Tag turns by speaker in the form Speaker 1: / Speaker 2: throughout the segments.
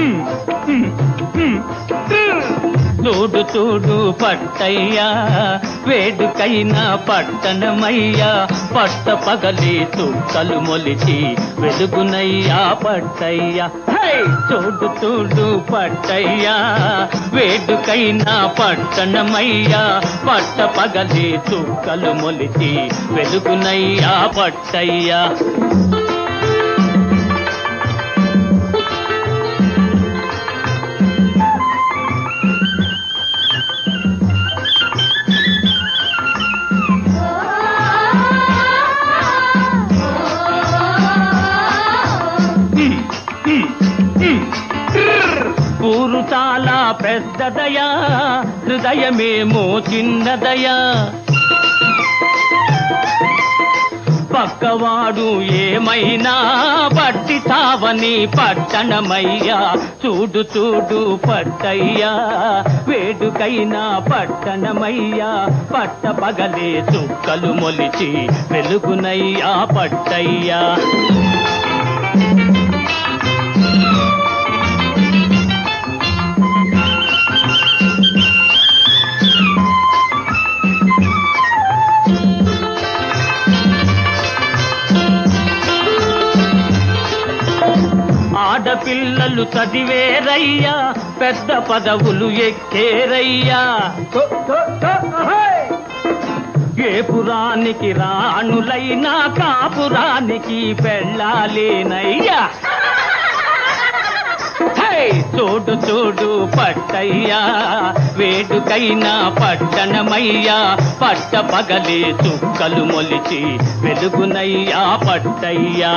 Speaker 1: చూడు చూడు పట్టయ్యా వేడుకైన పట్టణమయ్యా పట్ట పగలి చుక్కలు మొలిచి వెలుగునయ్యా పట్టయ్యా హై! చూడు చూడు పట్టయ్యా వేడుకైన పట్టణమయ్యా పట్ట పగలి చుక్కలు మొలిచి వెలుగునయ్యా పట్టయ్యా ఊరు చాలా పెద్దదయా హృదయమేమో చిన్నదయా పక్కవాడు ఏమైనా పట్టి తావని పట్టణమయ్యా చూడు చూడు పట్టయ్యా వేడుకైనా పట్టణమయ్యా పట్ట పగలే చుక్కలు మొలిచి వెలుగునయ్యా పట్టయ్యా ఆడపిల్లలు చదివేరయ్యా పెద్ద పదవులు ఎక్కేరయ్యా ఏ పురానికి రాణులైనా కాపురానికి పెళ్ళాలేనయ్యా హై! చూడు చూడు పట్టయ్యా వేడుకైనా పట్టణమయ్యా పట్ట పగలే చుక్కలు మొలిచి వెలుగునయ్యా పట్టయ్యా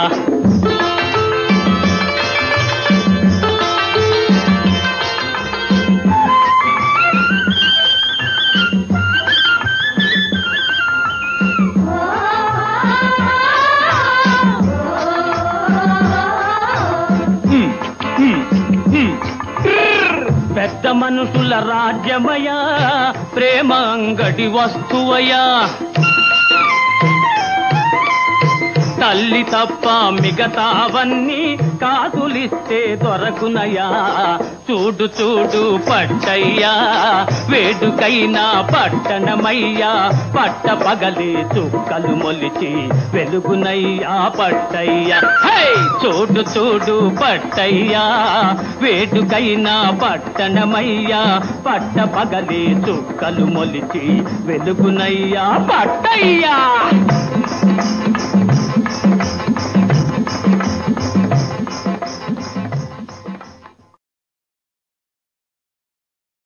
Speaker 1: హ్మ్, హ్మ్, హ్మ్. పెద్ద మనుషుల రాజ్యమయా ప్రేమ అంగడి వస్తువయా తల్లి తప్ప మిగతావన్నీ కాసులిస్తే దొరకునయా చూడు చూడు పట్టయ్యా వేడుకైనా పట్టణమయ్యా పట్ట పగలే చుక్కలు మొలిచి వెలుగునయ్యా పట్టయ్యా హై! చూడు చూడు పట్టయ్యా వేడుకైనా పట్టణమయ్యా పట్ట పగలే చుక్కలు మొలిచి వెలుగునయ్యా పట్టయ్యా